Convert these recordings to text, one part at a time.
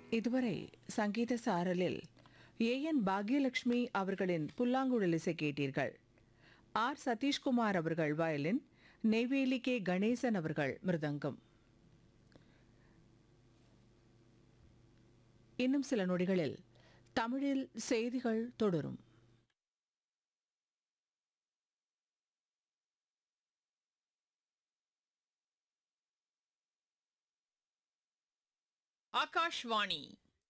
இதுவரை சங்கீத சாரலில் ஏ என் பாக்யலட்சுமி அவர்களின் புல்லாங்குழல் இசை கேட்டீர்கள் ஆர் சதீஷ்குமார் அவர்கள் வயலின் நெய்வேலி கே கணேசன் அவர்கள் மிருதங்கம் இன்னும் சில நொடிகளில் தமிழில் செய்திகள் தொடரும் ஆகாஷ்வாணி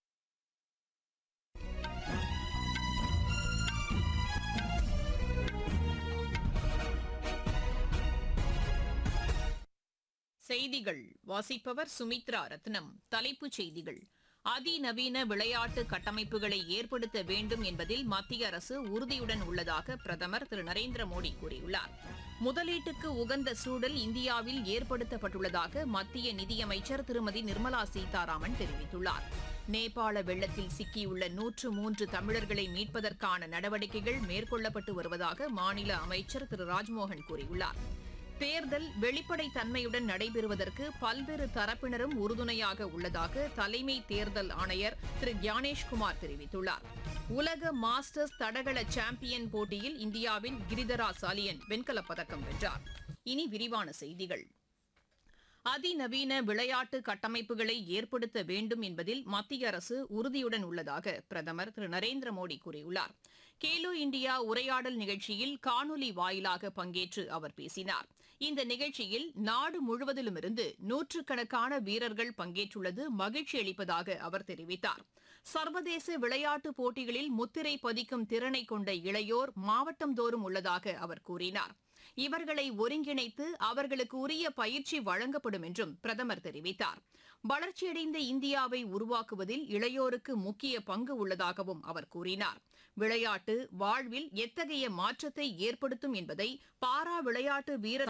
செய்திகள் வாசிப்பவர் சுமித்ரா ரத்னம் தலைப்புச் செய்திகள் அதிநவீன விளையாட்டு கட்டமைப்புகளை ஏற்படுத்த வேண்டும் என்பதில் மத்திய அரசு உறுதியுடன் உள்ளதாக பிரதமர் திரு நரேந்திர மோடி கூறியுள்ளார் முதலீட்டுக்கு உகந்த சூழல் இந்தியாவில் ஏற்படுத்தப்பட்டுள்ளதாக மத்திய நிதியமைச்சர் திருமதி நிர்மலா சீதாராமன் தெரிவித்துள்ளார் நேபாள வெள்ளத்தில் சிக்கியுள்ள நூற்று மூன்று தமிழர்களை மீட்பதற்கான நடவடிக்கைகள் மேற்கொள்ளப்பட்டு வருவதாக மாநில அமைச்சர் திரு ராஜ்மோகன் கூறியுள்ளார் தேர்தல் வெளிப்படைத் தன்மையுடன் நடைபெறுவதற்கு பல்வேறு தரப்பினரும் உறுதுணையாக உள்ளதாக தலைமை தேர்தல் ஆணையர் திரு ஞானேஷ்குமார் தெரிவித்துள்ளார் உலக மாஸ்டர்ஸ் தடகள சாம்பியன் போட்டியில் இந்தியாவின் கிரிதரா சாலியன் வெண்கலப் பதக்கம் வென்றார் இனி விரிவான செய்திகள் அதிநவீன விளையாட்டு கட்டமைப்புகளை ஏற்படுத்த வேண்டும் என்பதில் மத்திய அரசு உறுதியுடன் உள்ளதாக பிரதமர் திரு நரேந்திர மோடி கூறியுள்ளார் கேலோ இந்தியா உரையாடல் நிகழ்ச்சியில் காணொலி வாயிலாக பங்கேற்று அவர் பேசினார் இந்த நிகழ்ச்சியில் நாடு முழுவதிலுமிருந்து நூற்றுக்கணக்கான வீரர்கள் பங்கேற்றுள்ளது மகிழ்ச்சி அளிப்பதாக அவர் தெரிவித்தார் சர்வதேச விளையாட்டுப் போட்டிகளில் முத்திரை பதிக்கும் திறனை கொண்ட இளையோர் மாவட்டந்தோறும் உள்ளதாக அவர் கூறினார் இவர்களை ஒருங்கிணைத்து அவர்களுக்கு உரிய பயிற்சி வழங்கப்படும் என்றும் பிரதமர் தெரிவித்தார் வளர்ச்சியடைந்த இந்தியாவை உருவாக்குவதில் இளையோருக்கு முக்கிய பங்கு உள்ளதாகவும் அவர் கூறினார் விளையாட்டு வாழ்வில் எத்தகைய மாற்றத்தை ஏற்படுத்தும் என்பதை பாரா விளையாட்டு வீரர்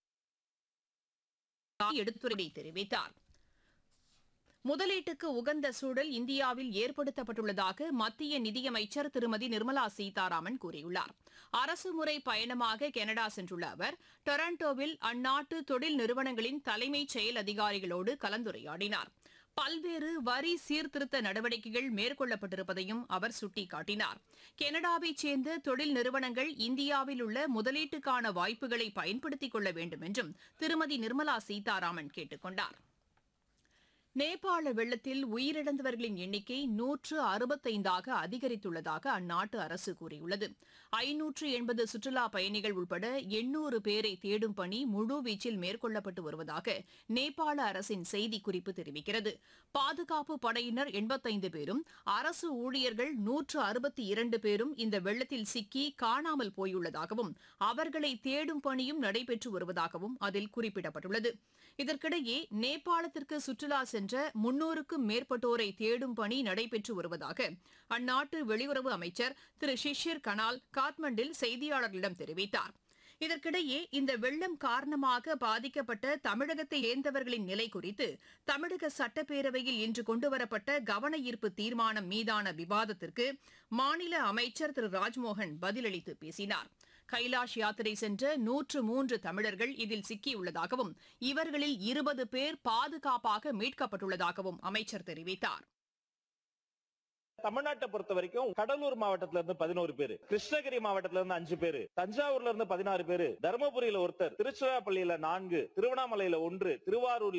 எடுத்துரை தெரிவித்தார் முதலீட்டுக்கு உகந்த சூழல் இந்தியாவில் ஏற்படுத்தப்பட்டுள்ளதாக மத்திய நிதியமைச்சர் திருமதி நிர்மலா சீதாராமன் கூறியுள்ளார் அரசுமுறை பயணமாக கனடா சென்றுள்ள அவர் டொரண்டோவில் அந்நாட்டு தொழில் நிறுவனங்களின் தலைமைச் செயல் அதிகாரிகளோடு கலந்துரையாடினார் பல்வேறு வரி சீர்திருத்த நடவடிக்கைகள் மேற்கொள்ளப்பட்டிருப்பதையும் அவர் சுட்டிக்காட்டினார் கனடாவைச் சேர்ந்த தொழில் நிறுவனங்கள் இந்தியாவில் உள்ள முதலீட்டுக்கான வாய்ப்புகளை பயன்படுத்திக் கொள்ள வேண்டும் என்றும் திருமதி நிர்மலா சீதாராமன் கேட்டுக் கொண்டார் நேபாள வெள்ளத்தில் உயிரிழந்தவர்களின் எண்ணிக்கை நூற்று அறுபத்தைந்தாக அதிகரித்துள்ளதாக அந்நாட்டு அரசு கூறியுள்ளது ஐநூற்று எண்பது சுற்றுலா பயணிகள் உட்பட எண்ணூறு பேரை தேடும் பணி முழுவீச்சில் மேற்கொள்ளப்பட்டு வருவதாக நேபாள அரசின் செய்திக்குறிப்பு தெரிவிக்கிறது பாதுகாப்பு படையினர் எண்பத்தைந்து பேரும் அரசு ஊழியர்கள் நூற்று அறுபத்தி இரண்டு பேரும் இந்த வெள்ளத்தில் சிக்கி காணாமல் போயுள்ளதாகவும் அவர்களை தேடும் பணியும் நடைபெற்று வருவதாகவும் அதில் குறிப்பிடப்பட்டுள்ளது இதற்கிடையே நேபாளத்திற்கு சுற்றுலா சென்ற முன்னூறுக்கும் மேற்பட்டோரை தேடும் பணி நடைபெற்று வருவதாக அந்நாட்டு வெளியுறவு அமைச்சர் திரு ஷிஷிர் கனால் காத்மண்டில் செய்தியாளர்களிடம் தெரிவித்தார் இதற்கிடையே இந்த வெள்ளம் காரணமாக பாதிக்கப்பட்ட தமிழகத்தை சேர்ந்தவர்களின் நிலை குறித்து தமிழக சட்டப்பேரவையில் இன்று கொண்டுவரப்பட்ட கவன ஈர்ப்பு தீர்மானம் மீதான விவாதத்திற்கு மாநில அமைச்சர் திரு ராஜ்மோகன் பதிலளித்து பேசினார் கைலாஷ் யாத்திரை சென்ற நூற்று மூன்று தமிழர்கள் இதில் சிக்கியுள்ளதாகவும் இவர்களில் இருபது பேர் பாதுகாப்பாக மீட்கப்பட்டுள்ளதாகவும் அமைச்சர் தெரிவித்தார் தமிழ்நாட்டை பொறுத்த வரைக்கும் கடலூர் மாவட்டத்துல இருந்து பதினோரு பேரு கிருஷ்ணகிரி மாவட்டத்துல இருந்து அஞ்சு பேரு தஞ்சாவூர்ல இருந்து பதினாறு பேரு தருமபுரியில ஒருத்தர் திருச்சிராப்பள்ளியில நான்கு திருவண்ணாமலையில ஒன்று திருவாரூர்ல